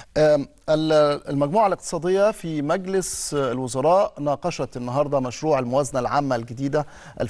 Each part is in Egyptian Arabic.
آم، ال- المجموعة الاقتصادية في مجلس الوزراء ناقشت النهاردة مشروع الموازنة العامة الجديدة 2017-2018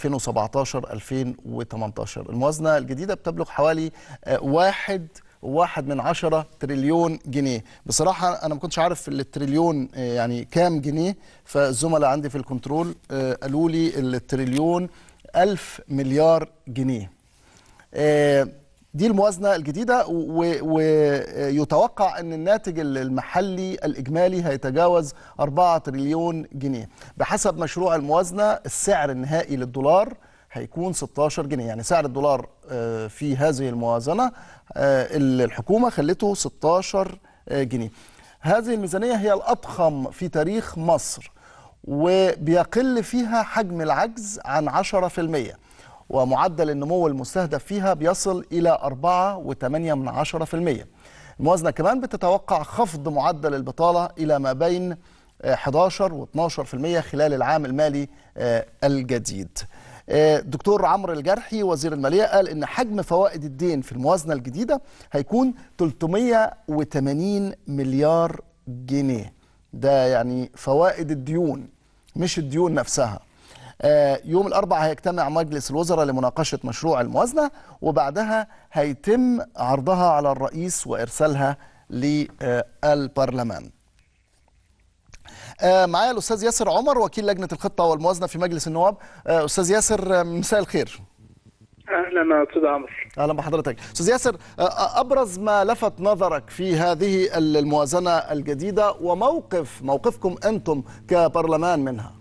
الموازنة الجديدة بتبلغ حوالي آه، واحد واحد من عشرة تريليون جنيه بصراحة أنا ما كنتش عارف التريليون آه، يعني كام جنيه فالزملاء عندي في الكنترول آه، قالوا لي التريليون ألف مليار جنيه آه، دي الموازنة الجديدة ويتوقع أن الناتج المحلي الإجمالي هيتجاوز 4 تريليون جنيه بحسب مشروع الموازنة السعر النهائي للدولار هيكون 16 جنيه يعني سعر الدولار آه، في هذه الموازنة آه، الحكومة خلته 16 جنيه هذه الميزانية هي الأضخم في تاريخ مصر وبيقل فيها حجم العجز عن 10% ومعدل النمو المستهدف فيها بيصل إلى 4.8 من عشرة في المية الموازنة كمان بتتوقع خفض معدل البطالة إلى ما بين آه، 11 و 12 في المية خلال العام المالي آه، الجديد آه، دكتور عمرو الجرحي وزير المالية قال إن حجم فوائد الدين في الموازنة الجديدة هيكون 380 مليار جنيه ده يعني فوائد الديون مش الديون نفسها آه، يوم الأربعاء هيجتمع مجلس الوزراء لمناقشة مشروع الموازنة وبعدها هيتم عرضها على الرئيس وإرسالها للبرلمان آه، معايا الأستاذ ياسر عمر وكيل لجنة الخطة والموازنة في مجلس النواب آه، أستاذ ياسر آه، مساء الخير اهلا يا استاذ عمرو اهلا بحضرتك استاذ ياسر آه، ابرز ما لفت نظرك في هذه الموازنه الجديده وموقف موقفكم انتم كبرلمان منها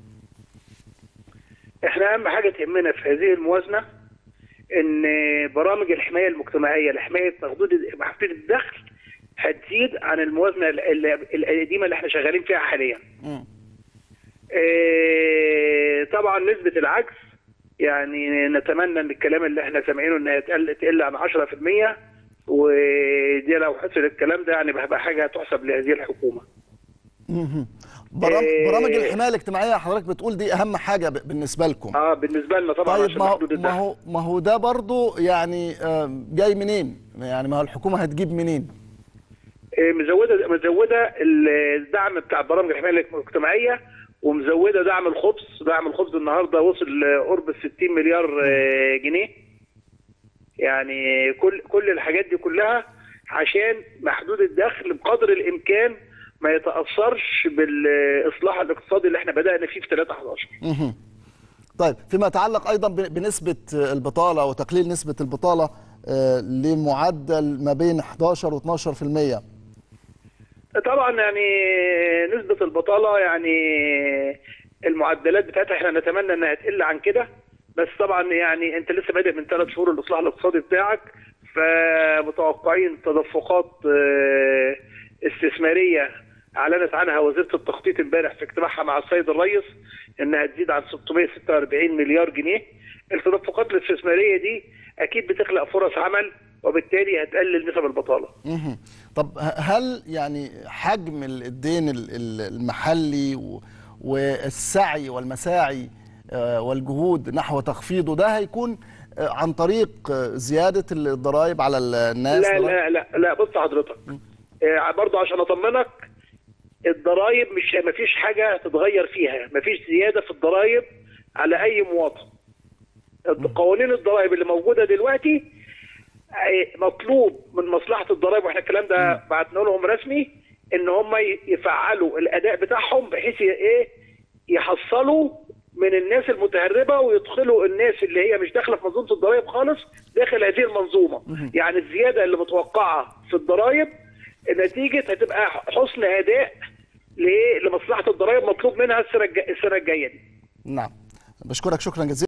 احنا اهم حاجه تهمنا في هذه الموازنه ان برامج الحمايه المجتمعيه لحمايه مخدود محدود الدخل هتزيد عن الموازنه ال- ال- القديمه اللي احنا شغالين فيها حاليا. مم. اه طبعا نسبه العجز يعني نتمنى ان الكلام اللي احنا سامعينه انها تقل تقل عن 10% ودي لو حصل الكلام ده يعني هيبقى حاجه تحسب لهذه الحكومه. مهم. برام- إيه. برامج الحمايه الاجتماعيه حضرتك بتقول دي اهم حاجه ب- بالنسبه لكم اه بالنسبه لنا طبعا طيب عشان ما هو محدود ما الدخل. هو ما هو ده برضو يعني آه، جاي منين يعني ما هو الحكومه هتجيب منين إيه، مزوده مزوده الدعم بتاع برامج الحمايه المجتمعيه ومزوده دعم الخبز دعم الخبز النهارده وصل قرب ال 60 مليار آه، جنيه يعني كل كل الحاجات دي كلها عشان محدود الدخل بقدر الامكان ما يتاثرش بالاصلاح الاقتصادي اللي احنا بدانا فيه في 3 11 مهم. طيب فيما يتعلق ايضا ب- بنسبه آه، البطاله وتقليل نسبه البطاله آه، لمعدل ما بين 11 و 12% طبعا يعني نسبة البطالة يعني المعدلات بتاعتها احنا نتمنى انها تقل عن كده بس طبعا يعني انت لسه بادئ من ثلاث شهور الاصلاح الاقتصادي بتاعك فمتوقعين تدفقات آه، استثمارية اعلنت عنها وزيرة التخطيط امبارح في اجتماعها مع السيد الرئيس انها تزيد عن 646 مليار جنيه التدفقات الاستثمارية دي اكيد بتخلق فرص عمل وبالتالي هتقلل نسب البطالة مهم. طب ه- هل يعني حجم ال- الدين ال- ال- المحلي و- والسعي والمساعي آه، والجهود نحو تخفيضه ده هيكون آه، عن طريق آه، زيادة الضرائب على ال- الناس لا ضرائب- لا لا لا بص حضرتك آه، برضه عشان اطمنك الضرايب مش ما فيش حاجه تتغير فيها ما فيش زياده في الضرايب على اي مواطن قوانين الضرايب اللي موجوده دلوقتي آه، مطلوب من مصلحه الضرايب واحنا الكلام ده بعتنا لهم رسمي ان هم ي- يفعلوا الاداء بتاعهم بحيث ي- ايه يحصلوا من الناس المتهربه ويدخلوا الناس اللي هي مش داخله في منظومه الضرايب خالص داخل هذه المنظومه يعني الزياده اللي متوقعه في الضرايب نتيجه هتبقى حسن اداء ل- لمصلحه الضرايب مطلوب منها السنه الج- السنه الجايه دي نعم بشكرك شكرا جزيلا